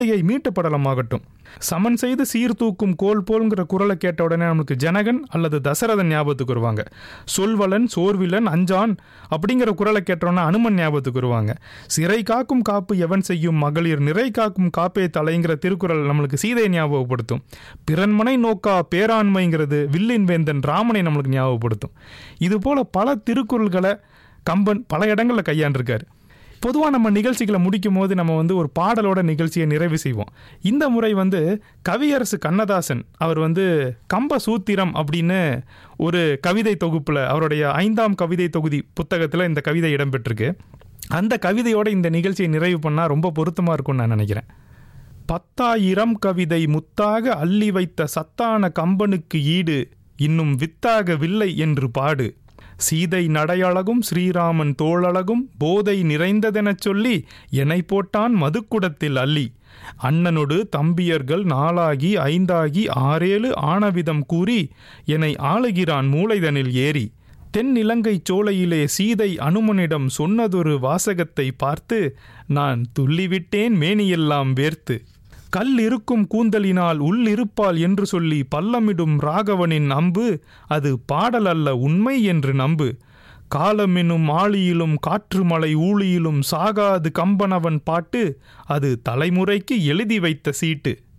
சீதையை மீட்ட படலமாகட்டும் சமன் செய்து சீர்தூக்கும் கோல் போல்ங்கிற குரலை கேட்ட உடனே நமக்கு ஜனகன் அல்லது தசரதன் ஞாபகத்துக்கு வருவாங்க சொல்வலன் சோர்விலன் அஞ்சான் அப்படிங்கிற குரலை கேட்டோன்னா அனுமன் ஞாபகத்துக்கு வருவாங்க சிறை காக்கும் காப்பு எவன் செய்யும் மகளிர் நிறை காக்கும் காப்பே தலைங்கிற திருக்குறள் நம்மளுக்கு சீதையை ஞாபகப்படுத்தும் பிறன்மனை நோக்கா பேராண்மைங்கிறது வில்லின் வேந்தன் ராமனை நம்மளுக்கு ஞாபகப்படுத்தும் இது போல பல திருக்குறள்களை கம்பன் பல இடங்களில் கையாண்டிருக்காரு பொதுவாக நம்ம நிகழ்ச்சிகளை முடிக்கும் போது நம்ம வந்து ஒரு பாடலோட நிகழ்ச்சியை நிறைவு செய்வோம் இந்த முறை வந்து கவியரசு கண்ணதாசன் அவர் வந்து கம்ப சூத்திரம் அப்படின்னு ஒரு கவிதை தொகுப்பில் அவருடைய ஐந்தாம் கவிதை தொகுதி புத்தகத்தில் இந்த கவிதை இடம்பெற்றிருக்கு அந்த கவிதையோட இந்த நிகழ்ச்சியை நிறைவு பண்ணால் ரொம்ப பொருத்தமாக இருக்கும்னு நான் நினைக்கிறேன் பத்தாயிரம் கவிதை முத்தாக அள்ளி வைத்த சத்தான கம்பனுக்கு ஈடு இன்னும் வித்தாகவில்லை என்று பாடு சீதை நடையழகும் ஸ்ரீராமன் தோளழகும் போதை நிறைந்ததெனச் சொல்லி எனை போட்டான் மதுக்குடத்தில் அள்ளி அண்ணனொடு தம்பியர்கள் நாளாகி ஐந்தாகி ஆறேழு ஆனவிதம் கூறி என்னை ஆளுகிறான் மூளைதனில் ஏறி தென்னிலங்கை சோலையிலே சீதை அனுமனிடம் சொன்னதொரு வாசகத்தை பார்த்து நான் துள்ளிவிட்டேன் மேனியெல்லாம் வேர்த்து கல் இருக்கும் கூந்தலினால் உள்ளிருப்பாள் என்று சொல்லி பல்லமிடும் ராகவனின் அம்பு அது பாடல் அல்ல உண்மை என்று நம்பு காலமெனும் ஆளியிலும் காற்று மலை ஊழியிலும் சாகாது கம்பனவன் பாட்டு அது தலைமுறைக்கு எழுதி வைத்த சீட்டு